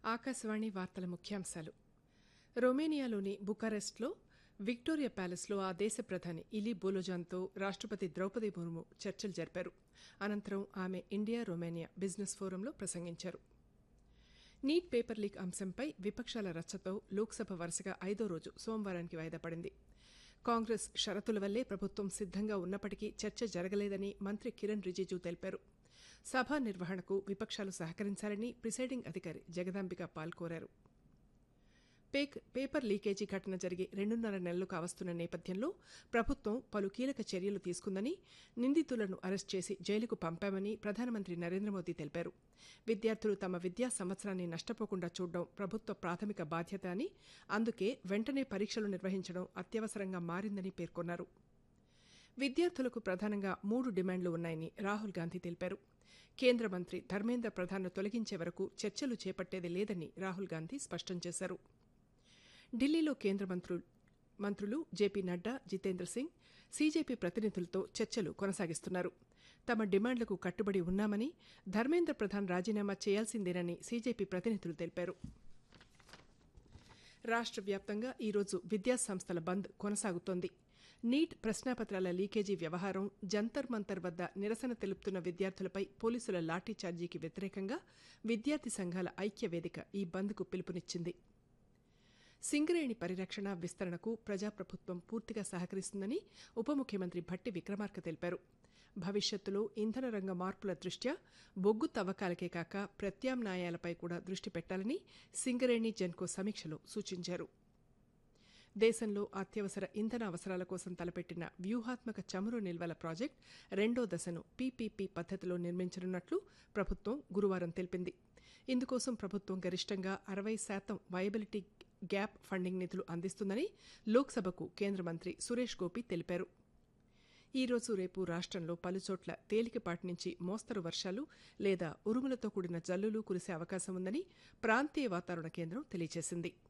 ఆకాశవాణి వార్తల ముఖ్యాంశాలు రొమేనియాలోని బుకారెస్ట్లో విక్టోరియా ప్యాలెస్లో ఆ దేశ ప్రధాని ఇలీ బోలోజాన్తో రాష్టపతి ద్రౌపది ముర్ము చర్చలు జరిపారు అనంతరం ఆమె ఇండియా రొమేనియా బిజినెస్ ఫోరంలో ప్రసంగించారు నీట్ పేపర్ లీక్ అంశంపై విపక్షాల రచ్చతో లోక్సభ వరుసగా ఐదో రోజు సోమవారానికి వాయిదా పడింది కాంగ్రెస్ షరతుల వల్లే ప్రభుత్వం సిద్దంగా ఉన్నప్పటికీ చర్చ జరగలేదని మంత్రి కిరణ్ రిజిజు తెలిపారు సభ నిర్వహణకు విపక్షాలు సహకరించాలని ప్రిసైడింగ్ అధికారి జగదాంబిక పాల్ కోరారు పేపర్ లీకేజీ ఘటన జరిగి రెండున్నర నెలలు కావస్తున్న నేపథ్యంలో ప్రభుత్వం పలు కీలక చర్యలు తీసుకుందని నిందితులను అరెస్ట్ చేసి జైలుకు పంపామని ప్రధానమంత్రి నరేంద్ర మోదీ తెలిపారు విద్యార్థులు తమ విద్యా సంవత్సరాన్ని నష్టపోకుండా చూడడం ప్రభుత్వ ప్రాథమిక బాధ్యత అని అందుకే వెంటనే పరీక్షలు నిర్వహించడం అత్యవసరంగా మారిందని పేర్కొన్నారు విద్యార్థులకు ప్రధానంగా మూడు డిమాండ్లు ఉన్నాయని రాహుల్ గాంధీ తెలిపారు కేంద్ర మంత్రి ధర్మేంద్ర ప్రధాన్ను తొలగించే వరకు చర్చలు చేపట్టేది లేదని రాహుల్ గాంధీ స్పష్టం చేశారు ఢిల్లీలో కేంద్ర మంత్రులు మంత్రులు జేపీ నడ్డా జితేంద్ర సింగ్ సీజేపీ ప్రతినిధులతో చర్చలు కొనసాగిస్తున్నారు తమ డిమాండ్లకు కట్టుబడి ఉన్నామని ధర్మేంద్ర ప్రధాన్ రాజీనామా చేయాల్సిందేనని సీజేపీ ప్రతినిధులు తెలిపారు రాష్ట్ర వ్యాప్తంగా ఈరోజు విద్యాసంస్థల బంద్ కొనసాగుతోంది నీట్ ప్రశ్నాపత్రాల లీకేజీ వ్యవహారం జంతర్ మంతర్ వద్ద నిరసన తెలుపుతున్న విద్యార్థులపై పోలీసుల లాఠీచార్జీకి వ్యతిరేకంగా విద్యార్థి సంఘాల ఐక్య వేదిక ఈ బంద్కు పిలుపునిచ్చింది సింగరేణి పరిరక్షణ విస్తరణకు ప్రజాప్రభుత్వం పూర్తిగా సహకరిస్తుందని ఉప ముఖ్యమంత్రి భట్టి విక్రమార్క తెలిపారు భవిష్యత్తులో ఇంధన రంగ మార్పుల దృష్ట్యా బొగ్గు తవ్వకాలకే కాక ప్రత్యామ్నాయాలపై కూడా దృష్టి పెట్టాలని సింగరేణి జెన్కో సమీక్షలో సూచించారు దేశంలో అత్యవసర ఇంధన అవసరాల కోసం తలపెట్టిన వ్యూహాత్మక చమురు నిల్వల ప్రాజెక్ట్ రెండో దశను పీపీపీ పద్దతిలో నిర్మించనున్నట్లు ప్రభుత్వం గురువారం తెలిపింది ఇందుకోసం ప్రభుత్వం గరిష్టంగా అరవై శాతం వయబిలిటీ గ్యాప్ ఫండింగ్ నిధులు అందిస్తుందని లోక్సభకు కేంద్ర మంత్రి సురేష్ గోపి తెలిపారు ఈ రోజు రేపు రాష్ట్రంలో పలుచోట్ల తేలికపాటి నుంచి మోస్తరు వర్షాలు లేదా ఉరుములతో కూడిన జల్లులు కురిసే అవకాశం ఉందని ప్రాంతీయ వాతావరణ కేంద్రం తెలియజేసింది